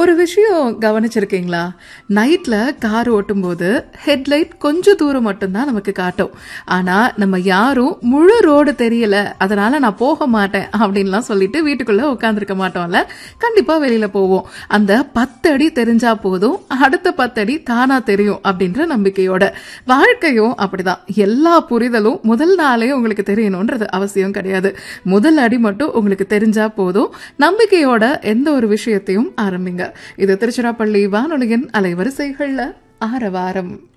ஒரு விஷயம் கவனிச்சிருக்கீங்களா நைட்ல கார் ஓட்டும்போது ஹெட்லைட் கொஞ்சம் தூரம் மட்டும்தான் நமக்கு காட்டும் ஆனா நம்ம யாரும் முழு ரோடு தெரியல அதனால நான் போக மாட்டேன் அப்படின்லாம் சொல்லிட்டு வீட்டுக்குள்ள உட்காந்துருக்க மாட்டோம்ல கண்டிப்பா வெளியில போவோம் அந்த பத்து அடி தெரிஞ்சா போதும் அடுத்த பத்தடி தானா தெரியும் அப்படின்ற நம்பிக்கையோட வாழ்க்கையும் அப்படிதான் எல்லா புரிதலும் முதல் நாளே உங்களுக்கு தெரியணும்ன்றது அவசியம் கிடையாது முதல் அடி மட்டும் உங்களுக்கு தெரிஞ்சா போதும் நம்பிக்கையோட எந்த ஒரு விஷயத்தையும் ஆரம்பிங்க இது திருச்சிராப்பள்ளி வானொலியின் அலைவரிசைகள்ல ஆரவாரம்